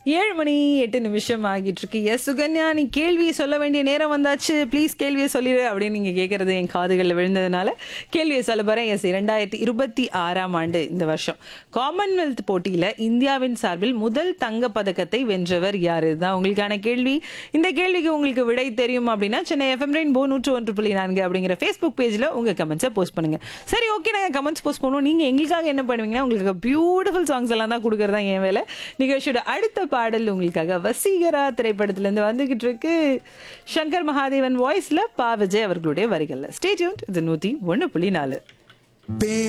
ஏழு மணி எட்டு நிமிஷம் ஆகிட்டு இருக்கு எஸ் சுகன்யா நீ கேள்வியை சொல்ல வேண்டிய நேரம் வந்தாச்சு ப்ளீஸ் கேள்வியை சொல்லிடு அப்படின்னு நீங்க கேட்கறது என் காதுகளில் விழுந்ததுனால கேள்வியை சொல்ல போறேன் எஸ் இரண்டாயிரத்தி இருபத்தி ஆறாம் ஆண்டு இந்த வருஷம் காமன்வெல்த் போட்டியில இந்தியாவின் சார்பில் முதல் தங்க பதக்கத்தை வென்றவர் யாரு இதுதான் உங்களுக்கான கேள்வி இந்த கேள்விக்கு உங்களுக்கு விடை தெரியும் அப்படின்னா சென்னை எஃப்எம் ரெயின்போ நூற்று ஒன்று புள்ளி நான்கு அப்படிங்கிற ஃபேஸ்புக் பேஜ்ல உங்க கமெண்ட்ஸை போஸ்ட் பண்ணுங்க சரி ஓகே நாங்க கமெண்ட்ஸ் போஸ்ட் பண்ணுவோம் நீங்க எங்களுக்காக என்ன பண்ணுவீங்கன்னா உங்களுக்கு பியூட்டிஃபுல் சாங்ஸ் எல்லாம் தான் கொடுக்கறதா என் வேலை நிகழ்ச்சியோட அடுத்த பாடல் உங்களுக்காக வசீகரா திரைப்படத்துல இருந்து வந்துகிட்டு இருக்கு சங்கர் மகாதேவன் வாய்ஸ்ல பா விஜய் அவர்களுடைய வரிகள்ல ஸ்டேட்யூன் இது நூத்தி ஒண்ணு புள்ளி நாலு பே